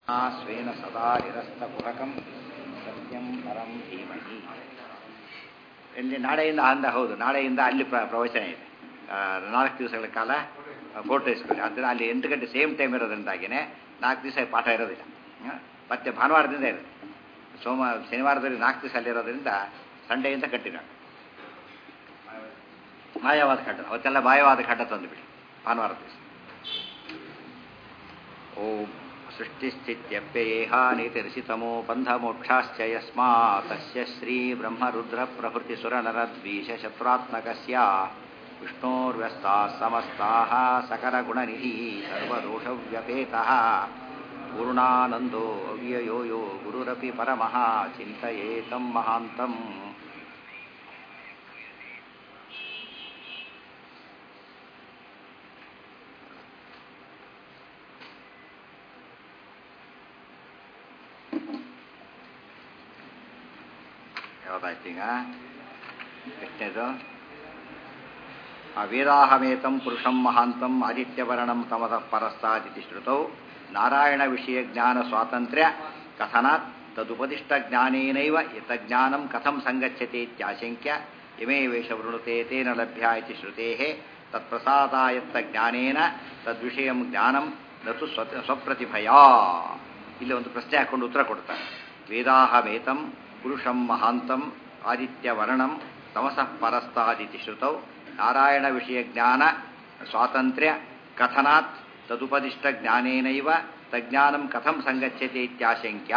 ಸ್ವೇನ ಸದಾ ನಿರಸ್ತಪುರಕಂ ಸತ್ಯಂ ಪರಂ ಧೀಮಹಿ ಇಲ್ಲಿ ನಾಳೆಯಿಂದ ಅಂದ ಹೌದು ನಾಳೆಯಿಂದ ಅಲ್ಲಿ ಪ್ರ ಪ್ರವಚನ ಇದೆ ಆ, ನಾಲ್ಕು ದಿವಸಗಳ ಕಾಲ ಫೋಟೋ ಇಸ್ಕೊಳ್ಳಿ ಅಂದರೆ ಅಲ್ಲಿ ಎಂಟು ಗಂಟೆ ಸೇಮ್ ಟೈಮ್ ಇರೋದ್ರಿಂದಾಗಿನೇ ನಾಲ್ಕು ದಿವಸ ಪಾಠ ಇರೋದಿಲ್ಲ ಹ? ಮತ್ತೆ ಭಾನುವಾರದಿಂದ ಇರುತ್ತೆ ಸೋಮ ಶನಿವಾರದಲ್ಲಿ ನಾಲ್ಕು ದಿವಸ ಅಲ್ಲಿರೋದ್ರಿಂದ ಸಂಡೆಯಿಂದ ಕಂಟಿನ್ಯೂ ಮಾಯವಾದ ಖಡ್ಡ ಅವತ್ತೆಲ್ಲ ಮಾಯವಾದ ಖಡ್ಡ ತಂದುಬಿಡಿ ಭಾನುವಾರ ದಿವಸ ಓಂ ಸೃಷ್ಟಿಸ್ಥಿತ್ಯಪ್ಯಯೇಹಾನಿತಿರ್ಷಿತಮೋ ಬಂಧಮೋಕ್ಷಾಶ್ಚ ಯಸ್ಮಾತ್ ತಸ್ಯ ಶ್ರೀ ಬ್ರಹ್ಮರುದ್ರ ಪ್ರಭೃತಿ ಸುರನರದ್ವೀಶ ಶತ್ರುತ್ಮಕಸ್ಯ ವಿಷ್ಣೋರ್ವ್ಯಸ್ತಾः ಸಮಸ್ತಾः सकलगुणनिधिः सर्वदोषव्यपेतः पूर्णानन्दो अव्ययो यो गुरुरपि परमः चिन्तयेतं महान्तम् ಯಾವ್ದಾಯ್ತು ಈಗ ಎಷ್ಟನೇದು ಆ ವೇದಾಹಮೇತಂ ಪುರುಷಂ ಮಹಾಂತಂ ಆದಿತ್ಯವರ್ಣಂ ತಮದ ಪರಸ್ತಾದಿತಿ ಶ್ರುತೌ ನಾರಾಯಣ ವಿಷಯ ಜ್ಞಾನ ಸ್ವಾತಂತ್ರ್ಯ ಕಥನಾತ್ ತದುಪದಿಷ್ಟ ಜ್ಞಾನೇನೈವ ಯತಜ್ಞಾನಂ ಕಥಂ ಸಂಗಚ್ಯತೆ ಇತ್ಯಾಶಂಕ್ಯ ಇಮೇ ವೇಷ ವೃಣುತೆ ತೇನ ಲಭ್ಯ ಇತಿ ಶ್ರುತೇಃ ತತ್ಪ್ರಸಾದಾಯತ್ತ ಜ್ಞಾನೇನ ತದ್ವಿಷಯಂ ಜ್ಞಾನಂ ನತು ಸ್ವ ಸ್ವಪ್ರತಿಭಯಾ ಇಲ್ಲಿ ಒಂದು ಪ್ರಶ್ನೆ ಹಾಕೊಂಡು ಉತ್ತರ ಕೊಡ್ತಾರೆ ವೇದಾಹಮೇತಂ ಪುರುಷಂ ಮಹಾಂತಂ ಆದಿತ್ಯವರ್ಣಂ ತಮಸಃ ಪರಸ್ತಾದಿತಿ ಶ್ರುತೌ ನಾರಾಯಣ ವಿಷಯ ಜ್ಞಾನ ಸ್ವಾತಂತ್ರ್ಯ ಕಥನಾತ್ ತದುಪದಿಷ್ಟ ಜ್ಞಾನೇನೈವ ತಜ್ಞಾನಂ ಕಥಂ ಸಂಗಚ್ಯತೆ ಇತ್ಯಾಶಂಕ್ಯ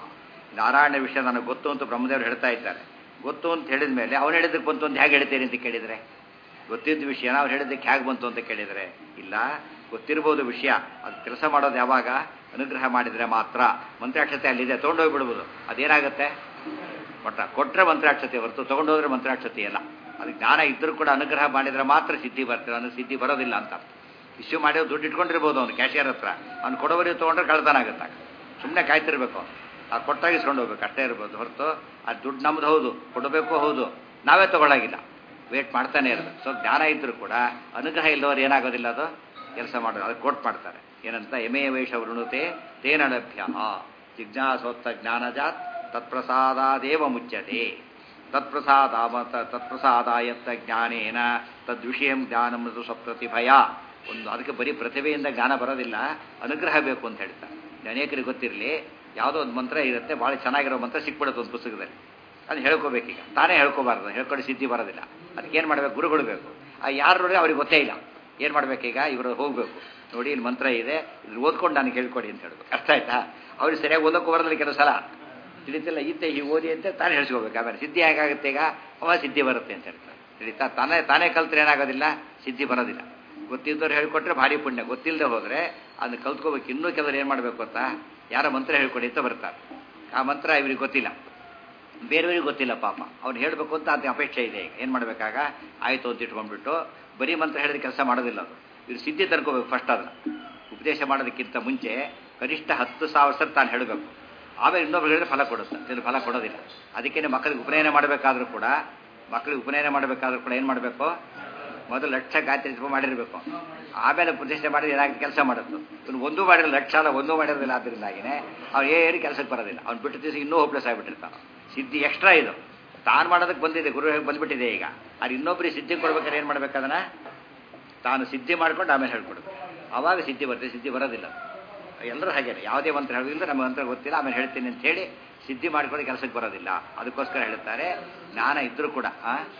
ನಾರಾಯಣ ವಿಷಯ ನನಗೆ ಗೊತ್ತು ಅಂತ ಬ್ರಹ್ಮದೇವರು ಹೇಳ್ತಾ ಇದ್ದಾರೆ ಗೊತ್ತು ಅಂತ ಹೇಳಿದ ಮೇಲೆ ಅವನು ಹೇಳಿದ್ದಕ್ಕೆ ಬಂತು ಅಂತ ಹೇಗೆ ಹೇಳ್ತೀರಿ ಅಂತ ಕೇಳಿದರೆ ಗೊತ್ತಿದ್ದ ವಿಷಯನ ಅವ್ರು ಹೇಳಿದ್ದಕ್ಕೆ ಹೇಗೆ ಬಂತು ಅಂತ ಕೇಳಿದರೆ ಇಲ್ಲ ಗೊತ್ತಿರ್ಬೋದು ವಿಷಯ ಅದು ಕೆಲಸ ಮಾಡೋದು ಯಾವಾಗ ಅನುಗ್ರಹ ಮಾಡಿದರೆ ಮಾತ್ರ ಮಂತ್ರಾಕ್ಷತೆ ಅಲ್ಲಿದೆ ತೊಗೊಂಡೋಗ್ಬಿಡ್ಬೋದು ಅದೇನಾಗುತ್ತೆ ಕೊಟ್ಟ ಕೊಟ್ಟರೆ ಮಂತ್ರಾಕ್ಷತೆ ಹೊರತು ತೊಗೊಂಡೋದ್ರೆ ಮಂತ್ರಾಕ್ಷತೆ ಅಲ್ಲ ಅದು ಜ್ಞಾನ ಇದ್ದರೂ ಕೂಡ ಅನುಗ್ರಹ ಮಾಡಿದರೆ ಮಾತ್ರ ಸಿದ್ಧಿ ಬರ್ತದೆ ಅನ್ನೋ ಸಿದ್ಧಿ ಬರೋದಿಲ್ಲ ಅಂತ ಇಶ್ಯೂ ಮಾಡಿ ದುಡ್ಡು ಇಟ್ಕೊಂಡಿರ್ಬೋದು ಅವನು ಕ್ಯಾಶಿಯರ್ ಹತ್ರ ಅವ್ನು ಕೊಡೋವರಿಗೆ ತೊಗೊಂಡ್ರೆ ಕಳ್ತನ ಆಗುತ್ತೆ ಸುಮ್ಮನೆ ಕಾಯ್ತಿರ್ಬೇಕು ಆ ಕೊಟ್ಟಾಗ ಇಸ್ಕೊಂಡು ಹೋಗ್ಬೇಕು ಅಷ್ಟೇ ಇರ್ಬೋದು ಹೊರತು ಆ ದುಡ್ಡು ನಮ್ದು ಹೌದು ಕೊಡಬೇಕು ಹೌದು ನಾವೇ ತಗೊಳ್ಳಾಗಿಲ್ಲ ವೇಟ್ ಮಾಡ್ತಾನೆ ಇರಬೇಕು ಸೊ ಜ್ಞಾನ ಇದ್ದರೂ ಕೂಡ ಅನುಗ್ರಹ ಇಲ್ಲದವ್ರು ಏನಾಗೋದಿಲ್ಲ ಅದು ಕೆಲಸ ಮಾಡೋದು ಅದು ಕೋಟ್ ಮಾಡ್ತಾರೆ ಏನಂತ ಎಮೆ ವೇಷ ವೃಣುತೆ ತೇನ ಲಭ್ಯ ಜಿಜ್ಞಾಸೋತ್ತ ಜ್ಞಾನಜಾತ್ ತತ್ಪ್ರಸಾದಾದೇವ ಮುಚ್ಯತೆ ತತ್ಪ್ರಸಾದ ತತ್ಪ್ರಸಾದಾಯತ್ತ ಜ್ಞಾನೇನ ತದ್ವಿಷಯಂ ಜ್ಞಾನಂ ಸ್ವಪ್ರತಿಭಯ ಒಂದು ಅದಕ್ಕೆ ಬರೀ ಪ್ರತಿಭೆಯಿಂದ ಜ್ಞಾನ ಬರೋದಿಲ್ಲ ಅನುಗ್ರಹ ಬೇಕು ಅಂತ ಹೇಳ್ತಾರೆ ಅನೇಕರಿಗೆ ಗೊತ್ತಿರಲಿ ಯಾವುದೋ ಒಂದು ಮಂತ್ರ ಇರುತ್ತೆ ಭಾಳ ಚೆನ್ನಾಗಿರೋ ಮಂತ್ರ ಸಿಕ್ಬಿಡುತ್ತೆ ಒಂದು ಪುಸ್ತಕದಲ್ಲಿ ಅದು ಹೇಳ್ಕೋಬೇಕೀಗ ತಾನೇ ಹೇಳ್ಕೋಬಾರ್ದು ಹೇಳ್ಕೊಂಡು ಸಿದ್ಧಿ ಬರೋದಿಲ್ಲ ಅದಕ್ಕೇನು ಮಾಡಬೇಕು ಗುರುಗಳು ಬೇಕು ಆ ಯಾರು ನೋಡಿ ಅವ್ರಿಗೆ ಗೊತ್ತೇ ಇಲ್ಲ ಏನು ಮಾಡಬೇಕೀಗ ಇವರು ಹೋಗಬೇಕು ನೋಡಿ ಇಲ್ಲಿ ಮಂತ್ರ ಇದೆ ಇದ್ರ ಓದ್ಕೊಂಡು ನನಗೆ ಹೇಳ್ಕೊಡಿ ಅಂತ ಹೇಳ್ಬೇಕು ಅರ್ಥ ಆಯ್ತಾ ಅವ್ರಿಗೆ ಸರಿಯಾಗಿ ಓದೋಕ್ಕೂ ಬರೋದಿಲ್ಲ ಕೆಲವು ಸಲ ತಿಳಿತಿಲ್ಲ ಈತ ಹೀಗೆ ಓದಿ ಅಂತ ತಾನೇ ಹೇಳ್ಸ್ಕೋಬೇಕು ಆಮೇಲೆ ಸಿದ್ಧಿ ಹೇಗಾಗುತ್ತೆ ಈಗ ಅವ ಸಿದ್ಧಿ ಬರುತ್ತೆ ಅಂತ ಹೇಳ್ತಾರೆ ತಿಳಿತಾ ತಾನೇ ತಾನೇ ಕಲ್ತ್ರೆ ಏನಾಗೋದಿಲ್ಲ ಸಿದ್ಧಿ ಬರೋದಿಲ್ಲ ಗೊತ್ತಿದ್ದವ್ರು ಹೇಳ್ಕೊಟ್ರೆ ಭಾರಿ ಪುಣ್ಯ ಗೊತ್ತಿಲ್ಲದೆ ಹೋದರೆ ಅದನ್ನ ಕಲ್ತ್ಕೋಬೇಕು ಇನ್ನೂ ಕೆಲವರು ಏನು ಮಾಡಬೇಕು ಗೊತ್ತಾ ಯಾರ ಮಂತ್ರ ಹೇಳ್ಕೊಡಿ ಅಂತ ಬರ್ತಾರೆ ಆ ಮಂತ್ರ ಇವ್ರಿಗೆ ಗೊತ್ತಿಲ್ಲ ಬೇರೆಯವ್ರಿಗೆ ಗೊತ್ತಿಲ್ಲ ಪಾಪ ಅವ್ನು ಹೇಳಬೇಕು ಅಂತ ಅದನ್ನ ಅಪೇಕ್ಷೆ ಇದೆ ಈಗ ಏನು ಮಾಡಬೇಕಾಗ ಆಯಿತು ಅಂತ ಇಟ್ಕೊಂಡ್ಬಿಟ್ಟು ಬರೀ ಮಂತ್ರ ಹೇಳಿದ ಕೆಲಸ ಮಾಡೋದಿಲ್ಲ ಅದು ಇವ್ರು ಸಿದ್ಧಿ ತರ್ಕೋಬೇಕು ಫಸ್ಟ್ ಅದನ್ನ ಉಪದೇಶ ಮಾಡೋದಕ್ಕಿಂತ ಮುಂಚೆ ಕನಿಷ್ಠ ಹತ್ತು ಸಾವಿರ ಸರ್ ತಾನು ಹೇಳಬೇಕು ಆಮೇಲೆ ಇನ್ನೊಬ್ರು ಹೇಳಿದ್ರೆ ಫಲ ಕೊಡುತ್ತೆ ಇದು ಫಲ ಕೊಡೋದಿಲ್ಲ ಅದಕ್ಕೇನೆ ಮಕ್ಕಳಿಗೆ ಉಪನಯನ ಮಾಡಬೇಕಾದ್ರೂ ಕೂಡ ಮಕ್ಕಳಿಗೆ ಉಪನಯನ ಮಾಡಬೇಕಾದ್ರೂ ಕೂಡ ಏನು ಮಾಡಬೇಕು ಮೊದಲು ಲಕ್ಷ ಗಾಯತ್ರಿ ಜಪ ಮಾಡಿರಬೇಕು ಆಮೇಲೆ ಪ್ರತಿಷ್ಠೆ ಮಾಡಿದ್ರೆ ಏನಾಗುತ್ತೆ ಕೆಲಸ ಮಾಡುತ್ತೆ ಇವನು ಒಂದು ಮಾಡಿರೋ ಲಕ್ಷ ಅಲ್ಲ ಒಂದೂ ಮಾಡಿರೋದಿಲ್ಲ ಆದ್ದರಿಂದಾಗಿನೇ ಅವ್ನು ಏನು ಕೆಲಸಕ್ಕೆ ಬರೋದಿಲ್ಲ ಅವ್ನು ಬಿಟ್ಟು ದಿವಸ ಇನ್ನೂ ಹೋಪ್ಲೆಸ್ ಆಗಿಬಿಟ್ಟಿರ್ತಾನೆ ಸಿದ್ಧಿ ಎಕ್ಸ್ಟ್ರಾ ಇದು ತಾನು ಮಾಡೋದಕ್ಕೆ ಬಂದಿದೆ ಗುರು ಬಂದ್ಬಿಟ್ಟಿದೆ ಈಗ ಅದು ಇನ್ನೊಬ್ಬರಿಗೆ ಸಿದ್ಧಿ ಕೊಡ್ಬೇಕಾದ್ರೆ ಏನು ಮಾಡ್ಬೇಕದನ್ನ ತಾನು ಸಿದ್ಧಿ ಮಾಡ್ಕೊಂಡು ಆಮೇಲೆ ಹೇಳ್ಕೊಡ್ಬೇಕು ಆವಾಗ ಸಿದ್ಧಿ ಬರ್ತದೆ ಸಿದ್ಧಿ ಬರೋದಿಲ್ಲ ಎಲ್ಲರೂ ಹಾಗೇನೆ ಯಾವುದೇ ಮಂತ್ರ ಹೇಳೋದಿಲ್ಲ ನಮಗೆ ಮಂತ್ರ ಗೊತ್ತಿಲ್ಲ ಆಮೇಲೆ ಹೇಳ್ತೀನಿ ಅಂತ ಹೇಳಿ ಸಿದ್ಧಿ ಮಾಡ್ಕೊಂಡು ಕೆಲಸಕ್ಕೆ ಬರೋದಿಲ್ಲ ಅದಕ್ಕೋಸ್ಕರ ಹೇಳ್ತಾರೆ ಜ್ಞಾನ ಇದ್ದರೂ ಕೂಡ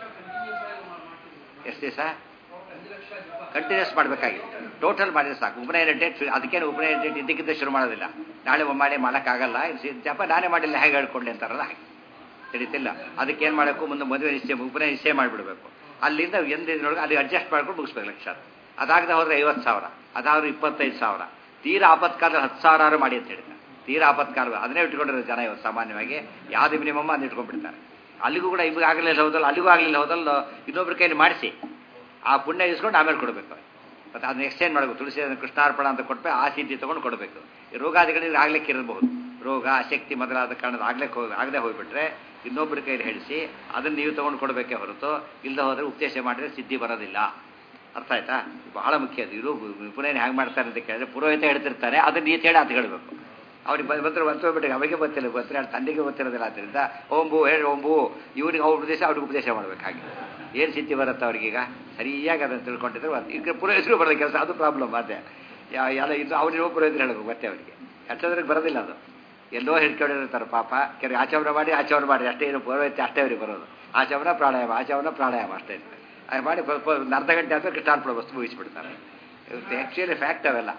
ಎಷ್ಟು ದಿವಸ ಕಂಟಿನ್ಯೂಸ್ ಮಾಡಬೇಕಾಗಿತ್ತು ಟೋಟಲ್ ಮಾಡಿದ್ರೆ ಸಾಕು ಉಪನಯನ ಡೇಟ್ ಅದಕ್ಕೇನು ಉಪನಯನ ಡೇಟ್ ಇದಕ್ಕಿಂತ ಶುರು ಮಾಡೋದಿಲ್ಲ ನಾಳೆ ಮಾಡಿ ಮಾಡೋಕ್ಕಾಗಲ್ಲ ಜಪ ನಾನೇ ಮಾಡಿಲ್ಲ ಹೇಗೆ ಹೇಳ್ಕೊಳ್ಳಿ ಅಂತಾರಲ್ಲ ಹಾಗೆ ತಿಳಿತಿಲ್ಲ ಅದಕ್ಕೇನು ಮಾಡಬೇಕು ಮುಂದೆ ಮದುವೆ ನಿಶ್ಚಯ ಉಪನಯನ ನಿಶ್ಚಯ ಮಾಡಿಬಿಡ್ಬೇಕು ಅಲ್ಲಿಂದ ಎಂದಿನೊಳಗೆ ಅಲ್ಲಿ ಅಡ್ಜಸ್ಟ್ ಮಾಡ್ಕೊಂಡು ಮುಗಿಸ್ಬೇಕು ಲಕ್ಷ ಅದಾಗದೆ ಹೋದ್ರೆ ಐವತ್ತು ಸಾವಿರ ಅದಾದ್ರೆ ಇಪ್ಪತ್ತೈದು ಸಾವಿರ ತೀರಾ ಆಪತ್ಕಾಲ ಹತ್ತು ಸಾವಿರ ಮಾಡಿ ಅಂತ ಹೇಳ್ತಾರೆ ತೀರಾ ಆಪತ್ಕಾಲ ಅದನ್ನೇ ಇಟ್ಕೊಂಡಿರೋ ಜನ ಇವತ್ತು ಸಾಮಾನ್ಯವಾಗಿ ಯಾವ್ದು ಮಿನಿಮಮ್ ಅದನ್ನ ಇಟ್ಕೊಂಡ್ಬಿಡ್ತಾರೆ ಅಲ್ಲಿಗೂ ಕೂಡ ಇವಾಗ ಆಗಲಿಲ್ಲ ಹೋದಲ್ಲ ಅಲ್ಲಿಗೂ ಆಗಲಿಲ್ಲ ಹೋದಲ್ಲ ಇನ್ನೊಬ್ರ ಕೈಲಿ ಮಾಡಿಸಿ ಆ ಪುಣ್ಯ ಇಸ್ಕೊಂಡು ಆಮೇಲೆ ಕೊಡಬೇಕು ಮತ್ತು ಅದನ್ನ ಎಕ್ಸ್ಚೇಂಜ್ ಮಾಡಬೇಕು ತುಳಸಿ ಕೃಷ್ಣಾರ್ಪಣ ಅಂತ ಕೊಟ್ಟರೆ ಆ ಸಿದ್ಧಿ ತೊಗೊಂಡು ಕೊಡಬೇಕು ಈ ರೋಗಾದಿಗಳಿಗೆ ಆಗ್ಲಿಕ್ಕೆ ಇರಬಹುದು ರೋಗ ಅಶಕ್ತಿ ಮೊದಲಾದ ಕಾರಣದ ಆಗ್ಲಿಕ್ಕೆ ಹೋಗಿ ಆಗದೆ ಹೋಗ್ಬಿಟ್ರೆ ಇನ್ನೊಬ್ಬರ ಕೈಲಿ ಹೇಳಿಸಿ ಅದನ್ನು ನೀವು ತೊಗೊಂಡು ಕೊಡಬೇಕೇ ಹೊರತು ಇಲ್ಲದೆ ಹೋದರೆ ಉಪದೇಶ ಮಾಡಿದ್ರೆ ಸಿದ್ಧಿ ಬರೋದಿಲ್ಲ ಅರ್ಥ ಆಯ್ತಾ ಬಹಳ ಮುಖ್ಯ ಅದು ಇರು ಉಪನಯನ ಹೇಗೆ ಮಾಡ್ತಾರೆ ಅಂತ ಕೇಳಿದ್ರೆ ಪುರೋಹಿತ ಹೇಳ್ತಿರ್ತಾರೆ ಅದನ್ನ ನೀತಿ ಹೇಳಿ ಅದು ಹೇಳಬೇಕು ಅವ್ರಿಗೆ ಬಂದ್ರೆ ಬಂತೋಗ್ಬಿಟ್ಟು ಅವರಿಗೆ ಗೊತ್ತಿಲ್ಲ ಗೊತ್ತಿಲ್ಲ ತಂದೆಗೆ ಗೊತ್ತಿರೋದಿಲ್ಲ ಆದ್ದರಿಂದ ಓಂಬು ಹೇಳಿ ಓಂಬು ಇವ್ರಿಗೆ ಅವ್ರ ಉಪದೇಶ ಅವ್ರಿಗೆ ಉಪದೇಶ ಮಾಡ್ಬೇಕು ಹಾಗೆ ಏನು ಸಿದ್ಧಿ ಬರುತ್ತೆ ಅವ್ರಿಗೀಗ ಸರಿಯಾಗಿ ಅದನ್ನು ತಿಳ್ಕೊಂಡಿದ್ರೆ ಮತ್ತೆ ಈಗ ಪುರ ಹೆಸರು ಬರೋದು ಕೆಲಸ ಅದು ಪ್ರಾಬ್ಲಮ್ ಅದೇ ಯಾ- ಎಲ್ಲ ಇದು ಅವ್ರಿಗೆ ಪುರ ಹೆಸರು ಹೇಳಬೇಕು ಮತ್ತೆ ಅವರಿಗೆ ಹೆಚ್ಚೋದ್ರಿಗೆ ಬರೋದಿಲ್ಲ ಅದು ಎಲ್ಲೋ ಹಿಡ್ಕೊಂಡಿರ್ತಾರೆ ಪಾಪ ಕೆಲವು ಆಚಮನ ಮಾಡಿ ಆಚಮನ ಮಾಡಿ ಅಷ್ಟೇ ಏನು ಪುರೋಹಿತ ಅಷ್ಟೇ ಅವ್ರಿಗೆ ಬರೋದು ಆಚಮನ ಪ್ರಾಣಾಯಾಮ ಆಚಮನ ಪ್ರಾಣಾಯಾಮ ಅಷ್ಟೇ ಅದು ಮಾಡಿ ಪ- ಪ- ಒಂದು ಅರ್ಧ ಗಂಟೆ ಆದ್ಮೇಲೆ ಕೃಷ್ಣಾರ್ಪಣ ವಸ್ತು ಮುಗಿಸ್ಬಿಡ್ತಾರೆ ಆ್ಯಕ್ಚುಲಿ ಫ್ಯಾಕ್ಟ್ ಅವೆಲ್ಲ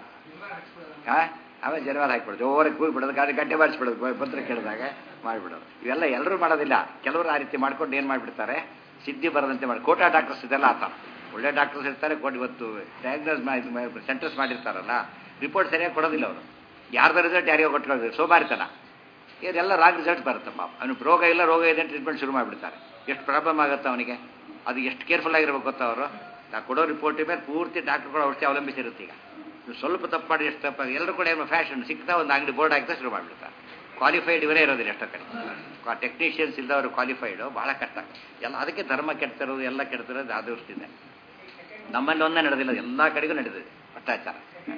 ಹಾಂ ಆಮೇಲೆ ಜನವಾರ ಹಾಕ್ಬಿಡೋದು ಜೋರಾಗಿ ಕೂಗಿ ಬಿಡೋದು ಗಾಡಿ ಗಡ್ಡೆ ಬಾರಿಸ್ಬಿಡೋದು ಪತ್ರ ಕೇಳಿದಾಗ ಮಾಡಿಬಿಡೋದು ಇವೆಲ್ಲ ಎಲ್ಲರೂ ಮಾಡೋದಿಲ್ಲ ಕೆಲವರು ಆ ರೀತಿ ಮಾಡ್ಕೊಂಡು ಏನು ಮಾಡಿಬಿಡ್ತಾರೆ ಸಿದ್ಧಿ ಬರದಂತೆ ಮಾಡಿ ಕೋಟಾ ಡಾಕ್ಟರ್ಸ್ ಇದೆಲ್ಲ ಆತ ಒಳ್ಳೆ ಡಾಕ್ಟರ್ಸ್ ಇರ್ತಾರೆ ಕೊಟ್ಟು ಇವತ್ತು ಡಯಾಗ್ನೋಸ್ ಮಾಡಿ ಸೆಂಟರ್ಸ್ ಮಾಡಿರ್ತಾರಲ್ಲ ರಿಪೋರ್ಟ್ ಸರಿಯಾಗಿ ಕೊಡೋದಿಲ್ಲ ಅವರು ಯಾರ್ದ ರಿಸಲ್ಟ್ ಯಾರಿಗೋ ಕೊಟ್ಕೊಳ್ಳೋದು ಸೋಮಾರಿತನ ಇದೆಲ್ಲ ರಾಂಗ್ ರಿಸಲ್ಟ್ ಬರುತ್ತಪ್ಪ ಅವನಿಗೆ ರೋಗ ಇಲ್ಲ ರೋಗ ಇದೆ ಟ್ರೀಟ್ಮೆಂಟ್ ಶುರು ಮಾಡಿಬಿಡ್ತಾರೆ ಎಷ್ಟು ಪ್ರಾಬ್ಲಮ್ ಆಗುತ್ತೆ ಅವನಿಗೆ ಅದು ಎಷ್ಟು ಕೇರ್ಫುಲ್ ಆಗಿರ್ಬೇಕು ಗೊತ್ತಾ ಅವರು ನಾ ಕೊಡೋ ರಿಪೋರ್ಟ್ ಮೇಲೆ ಪೂರ್ತಿ ಡಾಕ್ಟರ್ಗಳು ಔಷಧಿ ಅವಲಂಬಿಸಿರುತ್ತೆ ಈಗ ನೀವು ಸ್ವಲ್ಪ ತಪ್ಪು ಮಾಡಿ ಎಷ್ಟು ತಪ್ಪ ಎಲ್ಲರೂ ಕೂಡ ಏನೋ ಫ್ಯಾಷನ್ ಸಿಗ್ತಾ ಒಂದು ಅಂಗಡಿ ಬೋರ್ಡ್ ಹಾಕಿದ್ರೆ ಶುರು ಮಾಡಿಬಿಡ್ತಾರೆ ಕ್ವಾಲಿಫೈಡ್ ಇವರೇ ಇರೋದಿಲ್ಲ ಎಷ್ಟೋ ಕಡೆ ಟೆಕ್ನಿಷಿಯನ್ಸ್ ಇಲ್ಲದವರು ಕ್ವಾಲಿಫೈಡು ಭಾಳ ಕಷ್ಟ ಎಲ್ಲ ಅದಕ್ಕೆ ಧರ್ಮ ಕೆಡ್ತಿರೋದು ಎಲ್ಲ ಕೆಡ್ತಿರೋದು ಆ ದೃಷ್ಟಿಯಿಂದ ನಮ್ಮಲ್ಲಿ ಒಂದೇ ನಡೆದಿಲ್ಲ ಎಲ್ಲ ಕಡೆಗೂ ನಡೆದಿದೆ ಭ್ರಷ್ಟಾಚಾರ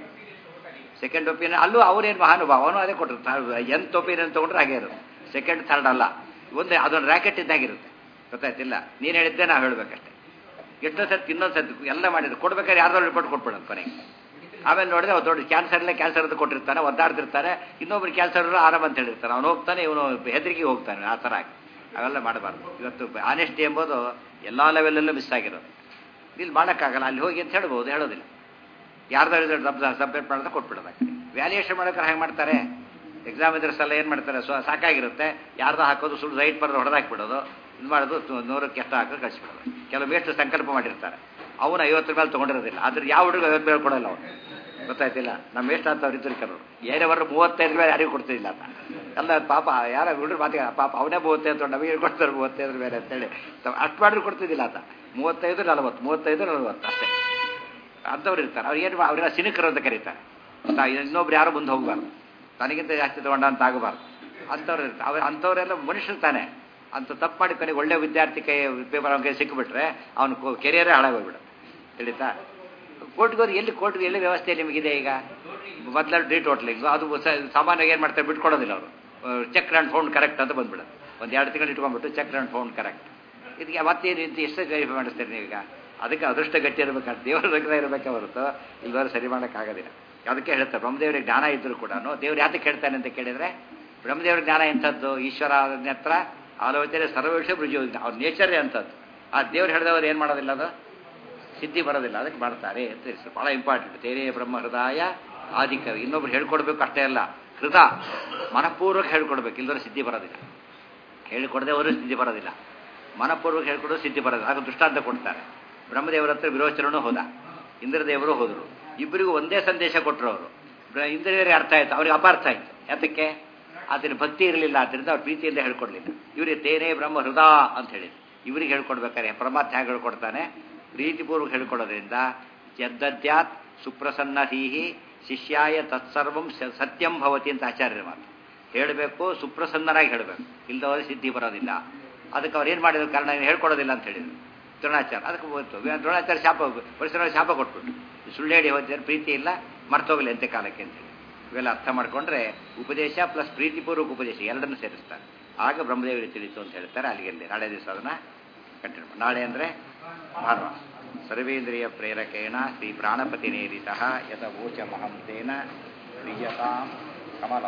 ಸೆಕೆಂಡ್ ಒಪಿನಿಯನ್ ಅಲ್ಲೂ ಅವರೇನು ಮಹಾನುಭಾವ ಅವನು ಅದೇ ಕೊಟ್ಟರು ಎಂತ್ ಒಪಿನಿಯನ್ ತೊಗೊಂಡ್ರೆ ಹಾಗೆ ಇರೋದು ಸೆಕೆಂಡ್ ಥರ್ಡ್ ಅಲ್ಲ ಒಂದೇ ಅದೊಂದು ರ್ಯಾಕೆಟ್ ಇದ್ದಾಗಿರುತ್ತೆ ಗೊತ್ತಾಯ್ತಿಲ್ಲ ನೀನು ಹೇಳಿದ್ದೆ ನಾವು ಹೇಳಬೇಕಷ್ಟೆ ಎಷ್ಟೋ ಸತಿ ಇನ್ನೊಂದು ಸತಿ ಎಲ್ಲ ಮಾಡಿದ್ರು ಕೊಡ್ಬೇಕಾದ್ರೆ ಯಾರ್ದೋ ರಿಪೋರ್ಟ್ ಕೊಟ್ಬಿಡೋದು ಕೊನೆಗೆ ಆಮೇಲೆ ನೋಡಿದ್ರೆ ಅವ್ರು ದೊಡ್ಡ ಕ್ಯಾನ್ಸರ್ಲೇ ಕ್ಯಾನ್ಸರ್ ಅಂತ ಕೊಟ್ಟಿರ್ತಾನೆ ಒದ್ದಾಡ್ತಿರ್ತಾರೆ ಇನ್ನೊಬ್ರು ಕ್ಯಾನ್ಸರ್ ಆರಾಮ ಅಂತ ಹೇಳಿರ್ತಾನೆ ಅವನು ಹೋಗ್ತಾನೆ ಇವನು ಹೆದರಿಕೆ ಹೋಗ್ತಾನೆ ಆ ಥರ ಆಗಿ ಅವೆಲ್ಲ ಮಾಡಬಾರ್ದು ಇವತ್ತು ಆನೆಸ್ಟಿ ಎಂಬುದು ಎಲ್ಲ ಲೆವೆಲಲ್ಲೂ ಮಿಸ್ ಆಗಿರೋದು ಇಲ್ಲಿ ಮಾಡೋಕ್ಕಾಗಲ್ಲ ಅಲ್ಲಿ ಹೋಗಿ ಅಂತ ಹೇಳ್ಬೋದು ಹೇಳೋದಿಲ್ಲ ಯಾರ್ದೋ ರಿಸಲ್ಟ್ ಸಬ್ ಸಬ್ಮಿಟ್ ಮಾಡಿದ್ರೆ ಕೊಟ್ಬಿಡೋದು ವ್ಯಾಲ್ಯೂಯೇಷನ್ ಮಾಡೋಕೆ ಹಾಗೆ ಮಾಡ್ತಾರೆ ಎಕ್ಸಾಮ್ ಇದ್ರಸ್ ಎಲ್ಲ ಏನು ಮಾಡ್ತಾರೆ ಸೊ ಸಾಕಾಗಿರುತ್ತೆ ಯಾರ್ದೋ ಹಾಕೋದು ಸುಳ್ಳು ರೈಟ್ ಬರೋದು ಹೊಡೆದಾಕ್ಬಿಡೋದು ಇದು ಮಾಡೋದು ತು- ನೂರಕ್ಕೆ ಎಷ್ಟು ಹಾಕೋ ಕಳಿಸ್ಬಿಡೋದು ಕೆಲವು ಎಷ್ಟು ಸಂಕಲ್ಪ ಮಾಡಿರ್ತಾರೆ ಅವನು ಐವತ್ತರ ಮೇಲೆ ತೊಗೊಂಡಿರೋದಿಲ್ಲ ಆದ್ರೆ ಯಾವ ಹುಡುಗ ಐವತ್ತು ಮೇಲೆ ಕೊಡೋಲ್ಲ ಅವನು ಗೊತ್ತಾಯ್ತಿಲ್ಲ ನಮ್ಮ ಎಷ್ಟು ಅಂತ ಅವ್ರು ಇದ್ರು ಕೆಲವರು ಏನೇವರೆಗೂ ಮೂವತ್ತೈದು ಮೇಲೆ ಯಾರಿಗೂ ಕೊಡ್ತಿಲ್ಲ ಅಂತ ಎಲ್ಲ ಪಾಪ ಯಾರ ಹುಡುಗರು ಮಾತಿಗೆ ಪಾಪ ಅವನೇ ಮೂವತ್ತೈದು ತೊಗೊಂಡು ನಮಗೆ ಕೊಡ್ತಾರೆ ಮೂವತ್ತೈದು ಮೇಲೆ ಅಂತೇಳಿ ತಾವ್ ಅಷ್ಟು ಮಾಡಿದ್ರು ಕೊಡ್ತಿದ್ದಿಲ್ಲ ಅಂತ ಮೂವತ್ತೈದು ನಲವತ್ತು ಮೂವತ್ತೈದು ನಲವತ್ತು ಅಷ್ಟೇ ಅಂಥವ್ರು ಇರ್ತಾರೆ ಅವ್ರು ಏನು ಅವರೆಲ್ಲ ಸಿನಿಕರು ಅಂತ ಕರೀತಾರೆ ತಾ- ಇನ್ನೊಬ್ರು ಯಾರು ಮುಂದೆ ಹೋಗಬಾರ್ದು ತನಗಿಂತ ಜಾಸ್ತಿ ತಗೊಂಡ ಅಂತ ಆಗಬಾರ್ದು ಅಂಥವ್ರು ಇರ್ತಾರೆ ಅವ್ರು ಅಂಥವರೆಲ್ಲ ಮನುಷ್ಯರು ತಾನೆ ಅಂತ ತಪ್ಪು ಮಾಡಿ ಕೊನೆಗೆ ಒಳ್ಳೆ ವಿದ್ಯಾರ್ಥಿ ಕೈ ಪೇಪರ್ ಅವನ ಕೈ ಸಿಕ್ಕಿಬಿಟ್ರೆ ಅವನು ಕೆರಿಯರೇ ಹಾಳಾಗೋಗ್ಬಿಡು ತಿಳಿತಾ ಕೋರ್ಟ್ಗೆ ಹೋದ್ರೆ ಎಲ್ಲಿ ಕೋರ್ಟ್ಗೆ ಎಲ್ಲಿ ವ್ಯವಸ್ಥೆ ನಿಮಗಿದೆ ಈಗ ಮೊದಲ ಡಿ ಟೋಟ್ಲಿಂಗು ಅದು ಸ- ಸಾಮಾನ್ಯವಾಗಿ ಏನು ಮಾಡ್ತಾರೆ ಬಿಟ್ಕೊಡೋದಿಲ್ಲ ಅವರು ಚೆಕ್ ಆ್ಯಂಡ್ ಫೌಂಡ್ ಕರೆಕ್ಟ್ ಅಂತ ಬಂದ್ಬಿಡೋದು ಒಂದು ಎರಡು ತಿಂಗಳು ಇಟ್ಕೊಂಡ್ಬಿಟ್ಟು ಚೆಕ್ ಆ್ಯಂಡ್ ಫೌಂಡ್ ಕರೆಕ್ಟ್ ಇದಕ್ಕೆ ಮತ್ತೇನು ರೀತಿ ಎಷ್ಟು ವೆರಿಫೈ ಮಾಡಿಸ್ತೀರಿ ನೀವೀಗ ಅದಕ್ಕೆ ಅದೃಷ್ಟ ಗಟ್ಟಿ ಇರಬೇಕು ದೇವರ ರಕ್ತ ಇರಬೇಕೆ ಹೊರತು ಇಲ್ದವ್ರು ಸರಿ ಮಾಡೋಕ್ಕಾಗೋದಿಲ್ಲ ಅದಕ್ಕೆ ಹೇಳ್ತಾರೆ ಬ್ರಹ್ಮದೇವರಿಗೆ ಜ್ಞಾನ ಇದ್ದರೂ ಕೂಡ ದೇವ್ರು ಯಾತಕ್ಕೆ ಹೇಳ್ತಾನೆ ಅಂತ ಕೇಳಿದರೆ ಬ್ರಹ್ಮದೇವ್ರ ಜ್ಞಾನ ಎಂಥದ್ದು ಈಶ್ವರ ಹತ್ರ ಆಲೋಚನೆ ಸರ್ವ ವಿಷಯ ಬೃಜು ಅವ್ರ ನೇಚರೇ ಅಂಥದ್ದು ಆ ದೇವ್ರು ಹೇಳಿದವರು ಏನು ಮಾಡೋದಿಲ್ಲ ಅದು ಸಿದ್ಧಿ ಬರೋದಿಲ್ಲ ಅದಕ್ಕೆ ಮಾಡ್ತಾರೆ ಅಂತ ತಿಳಿಸಿ ಭಾಳ ಇಂಪಾರ್ಟೆಂಟ್ ತೇರೇ ಬ್ರಹ್ಮ ಹೃದಯ ಆದಿಕವಿ ಇನ್ನೊಬ್ರು ಹೇಳ್ಕೊಡ್ಬೇಕು ಅಷ್ಟೇ ಅಲ್ಲ ಹೃದ ಮನಪೂರ್ವಕ ಹೇಳ್ಕೊಡ್ಬೇಕು ಇಲ್ಲದ್ರೆ ಸಿದ್ಧಿ ಬರೋದಿಲ್ಲ ಹೇಳಿಕೊಡದೆ ಅವರು ಸಿದ್ಧಿ ಬರೋದಿಲ್ಲ ಮನಪೂರ್ವಕ ಹೇಳ್ಕೊಡೋದು ಸಿದ್ಧಿ ಬರೋದಿಲ್ಲ ಆಗ ದೃಷ್ಟಾಂತ ಕೊಡ್ತಾರೆ ಬ್ರಹ್ಮದೇವರ ಹತ್ರ ವಿರೋಚನೂ ಹೋದ ಇಂದ್ರದೇವರು ಹೋದರು ಇಬ್ಬರಿಗೂ ಒಂದೇ ಸಂದೇಶ ಕೊಟ್ಟರು ಅವರು ಇಂದ್ರದೇವರಿಗೆ ಅರ್ಥ ಆಯ್ತು ಅವ್ರಿಗೆ ಅಪಾರ್ಥ ಆಯ್ತು ಯಾತಕ್ಕೆ ಆತನ ಭಕ್ತಿ ಇರಲಿಲ್ಲ ಆದ್ದರಿಂದ ಅವ್ರು ಪ್ರೀತಿಯಿಂದ ಹೇಳ್ಕೊಡ್ಲಿಲ್ಲ ಇವರಿಗೆ ತೇನೇ ಬ್ರಹ್ಮ ಹೃದ ಅಂತ ಹೇಳಿ ಇವರಿಗೆ ಹೇಳ್ಕೊಡ್ಬೇಕಾರೆ ಪರಮಾತ್ಮ ಹೇಗೆ ಹೇಳ್ಕೊಡ್ತಾನೆ ಪ್ರೀತಿಪೂರ್ವಕ ಹೇಳ್ಕೊಡೋದ್ರಿಂದ ಜದ್ದದ್ಯಾತ್ ಸುಪ್ರಸನ್ನಧೀಹಿ ಶಿಷ್ಯಾಯ ತತ್ಸರ್ವಂ ಸ- ಸತ್ಯಂ ಭವತಿ ಅಂತ ಆಚಾರ್ಯರ ಮಾತು ಹೇಳಬೇಕು ಸುಪ್ರಸನ್ನರಾಗಿ ಹೇಳಬೇಕು ಇಲ್ಲದವರೆ ಸಿದ್ಧಿ ಬರೋದಿಲ್ಲ ಅದಕ್ಕೆ ಅವ್ರು ಏನು ಮಾಡಿದ್ರು ಕಾರಣ ಏನು ಹೇಳ್ಕೊಡೋದಿಲ್ಲ ಅಂತ ಹೇಳಿದ್ರು ದ್ರೋಣಾಚಾರ ಅದಕ್ಕೆ ಹೋಯ್ತು ದ್ರೋಣಾಚಾರ್ಯ ಶಾಪ ಪರಿಸರ ಶಾಪ ಕೊಟ್ಬಿಟ್ಟು ಸುಳ್ಳು ಹೇಳಿ ಹೋದ್ರೆ ಪ್ರೀತಿ ಇಲ್ಲ ಮರ್ತೋಗಲಿ ಅಂತೆ ಕಾಲಕ್ಕೆ ಅಂತೇಳಿ ಇವೆಲ್ಲ ಅರ್ಥ ಮಾಡ್ಕೊಂಡ್ರೆ ಉಪದೇಶ ಪ್ಲಸ್ ಪ್ರೀತಿಪೂರ್ವಕ ಉಪದೇಶ ಎರಡನ್ನು ಸೇರಿಸ್ತಾರೆ ಆಗ ಬ್ರಹ್ಮದೇವರಿಗೆ ತಿಳಿತು ಅಂತ ಹೇಳ್ತಾರೆ ಅಲ್ಲಿಗೆ ನಾಳೆ ದಿವಸ ಅದನ್ನ ಕಂಟಿನ್ಯೂ ನಾಳೆ ಅಂದರೆ ಭಾನುವಾರ ಸರ್ವೇಂದ್ರಿಯ ಪ್ರೇರಕೇಣ ಶ್ರೀ ಪ್ರಾಣಪತಿ ನೇರಿತ ಯಥ ವೋಚ ಮಹಂತೇನ ಪ್ರಿಯತಾಂ ಕಮಲ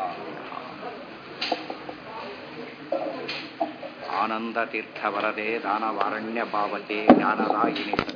ಆನಂದತೀರ್ಥವರದೆ ದಾನವಾರಣ್ಯ ಪಾವತೆ ಜ್ಞಾನದಾಯಿನಿ